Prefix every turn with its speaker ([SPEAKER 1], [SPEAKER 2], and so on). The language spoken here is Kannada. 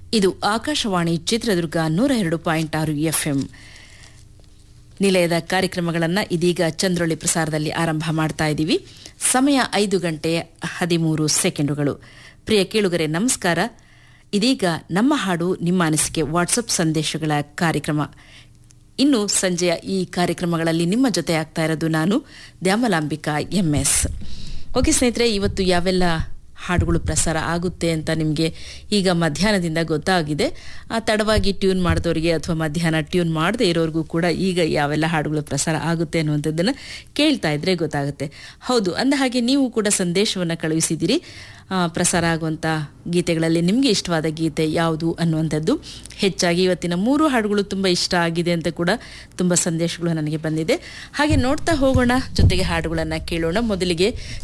[SPEAKER 1] ಇದು ಆಕಾಶವಾಣಿ ಚಿತ್ರದುರ್ಗ ನೂರ ಎರಡು ಪಾಯಿಂಟ್ ಆರು ಎಫ್ಎಂ ನಿಲಯದ ಕಾರ್ಯಕ್ರಮಗಳನ್ನು ಇದೀಗ ಚಂದ್ರೊಳಿ ಪ್ರಸಾರದಲ್ಲಿ ಆರಂಭ ಮಾಡ್ತಾ ಇದ್ದೀವಿ ಸಮಯ ಐದು ಗಂಟೆ ಹದಿಮೂರು ಸೆಕೆಂಡುಗಳು ಪ್ರಿಯ ಕೇಳುಗರೆ ನಮಸ್ಕಾರ ಇದೀಗ ನಮ್ಮ ಹಾಡು ನಿಮ್ಮ ಅನಿಸಿಕೆ ವಾಟ್ಸಪ್ ಸಂದೇಶಗಳ ಕಾರ್ಯಕ್ರಮ ಇನ್ನು ಸಂಜೆಯ ಈ ಕಾರ್ಯಕ್ರಮಗಳಲ್ಲಿ ನಿಮ್ಮ ಜೊತೆ ಆಗ್ತಾ ಇರೋದು ನಾನು ದ್ಯಾಮಲಾಂಬಿಕಾ ಎಂಎಸ್ ಓಕೆ ಸ್ನೇಹಿತರೆ ಇವತ್ತು ಯಾವೆಲ್ಲ ಹಾಡುಗಳು ಪ್ರಸಾರ ಆಗುತ್ತೆ ಅಂತ ನಿಮಗೆ ಈಗ ಮಧ್ಯಾಹ್ನದಿಂದ ಗೊತ್ತಾಗಿದೆ ಆ ತಡವಾಗಿ ಟ್ಯೂನ್ ಮಾಡಿದವರಿಗೆ ಅಥವಾ ಮಧ್ಯಾಹ್ನ ಟ್ಯೂನ್ ಮಾಡದೇ ಇರೋರಿಗೂ ಕೂಡ ಈಗ ಯಾವೆಲ್ಲ ಹಾಡುಗಳು ಪ್ರಸಾರ ಆಗುತ್ತೆ ಅನ್ನುವಂಥದ್ದನ್ನು ಕೇಳ್ತಾ ಇದ್ರೆ ಗೊತ್ತಾಗುತ್ತೆ ಹೌದು ಅಂದ ಹಾಗೆ ನೀವು ಕೂಡ ಸಂದೇಶವನ್ನು ಕಳುಹಿಸಿದ್ದೀರಿ ಆ, ಪ್ರಸಾರ ಆಗುವಂಥ ಗೀತೆಗಳಲ್ಲಿ ನಿಮಗೆ ಇಷ್ಟವಾದ ಗೀತೆ ಯಾವುದು ಅನ್ನುವಂಥದ್ದು ಹೆಚ್ಚಾಗಿ ಇವತ್ತಿನ ಮೂರು ಹಾಡುಗಳು ತುಂಬ ಇಷ್ಟ ಆಗಿದೆ ಅಂತ ಕೂಡ ತುಂಬ ಸಂದೇಶಗಳು ನನಗೆ ಬಂದಿದೆ ಹಾಗೆ ನೋಡ್ತಾ ಹೋಗೋಣ ಜೊತೆಗೆ ಹಾಡುಗಳನ್ನು ಕೇಳೋಣ ಮೊದಲಿಗೆ